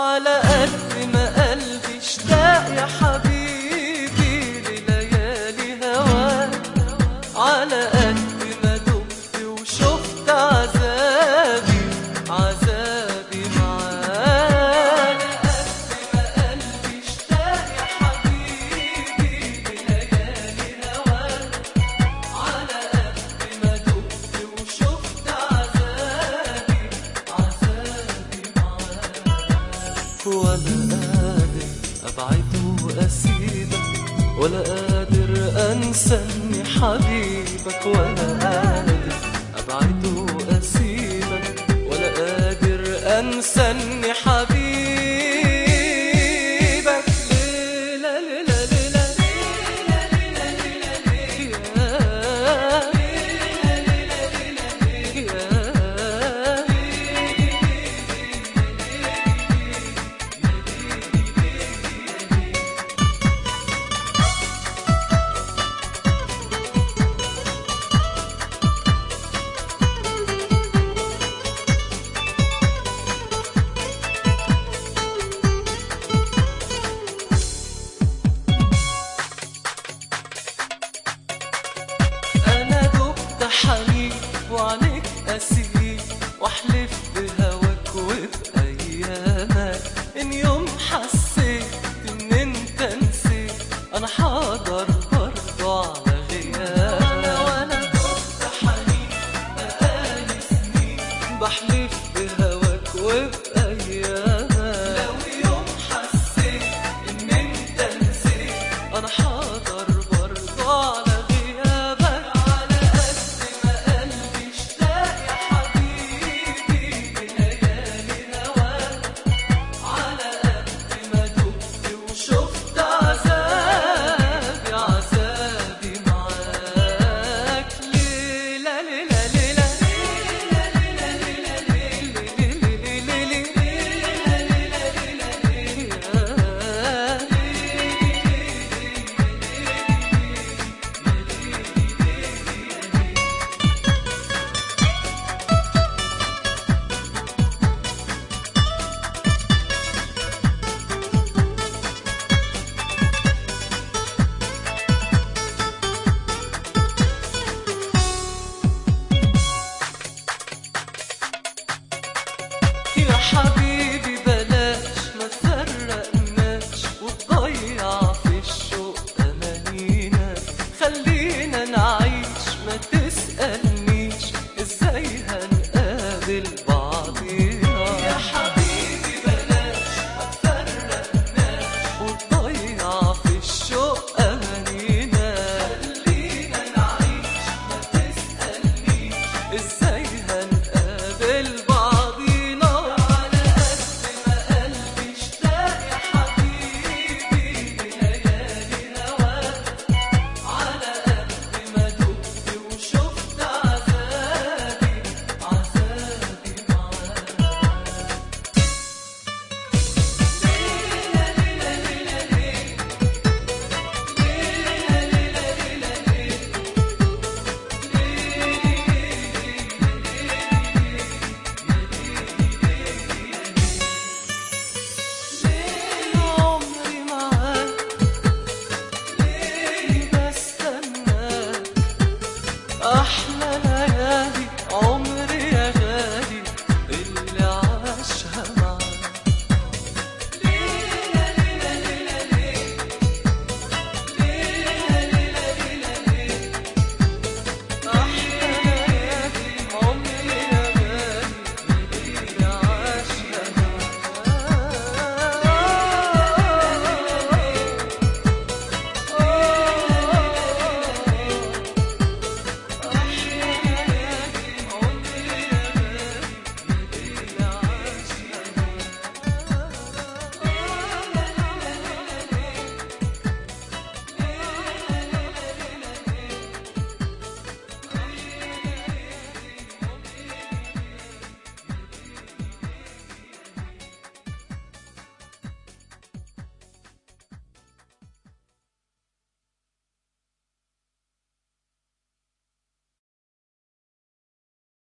على قد ما قلبي اشتاق يا حبيبي لليالي هواك على قد ما دقت وشفت عذابي عذابي معاك على قد ما قلبي اشتاق يا حبيبي لليالي هواك على قد ما دقت وشفت عذابي عذابي معاك ولا قادر ابعد واسيبك ولا قادر انسى اني حبيبك ولا قادر ابعد واسيبك ولا قادر انسى اني حبيبك ليلة ليلة ليلة ليلة ليلة انا دبت حنين وعليك اسير واحلف بهواك وبايامك ان يوم حسيت ان انت نسيت انا حاضر برضه على غيابك وانا دبت حنين بقالي سنين بحلف بهواك وبايامك لو يوم حسيت ان انت نسيت انا حاضر برضه على غيابك على قد ما قلبي اشتاق يا حبيبي بليالي هواك على قد ما دقت وشفت عذابي عذابي معاك ليلة ليلة ليلة ليلة ليلة يا حبيبي بلاش ما تفرقناش وتضيع في الشوق أمانينا خلينا نعيش ما تسألنيش ازاي هنقابل بعضينا